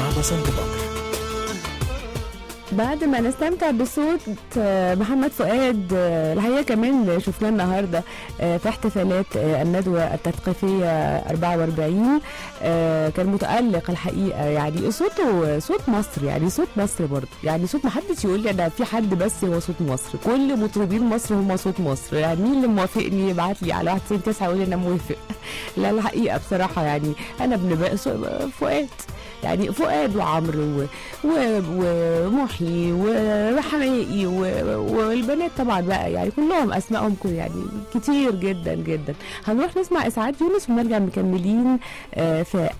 مع بسنت بكر بعد ما نستمتع بصوت آه، محمد فؤاد آه، الحقيقه كمان شفناه النهارده آه، في احتفالات آه، الندوه التثقيفيه 44 آه، كان متالق الحقيقه يعني صوته صوت مصر يعني صوت مصر برضه يعني صوت ما حدش يقول لي انا في حد بس هو صوت مصر كل مطربين مصر هم صوت مصر يعني مين اللي موافقني يبعت لي على 199 يقول لي انا موافق لا الحقيقه بصراحه يعني انا ابن فؤاد يعني فؤاد وعمرو و- و- ومحيي وحماقي و- والبنات طبعا بقى يعني كلهم اسمائهم كل يعني كتير جدا جدا هنروح نسمع اسعاد يونس ونرجع مكملين آه، في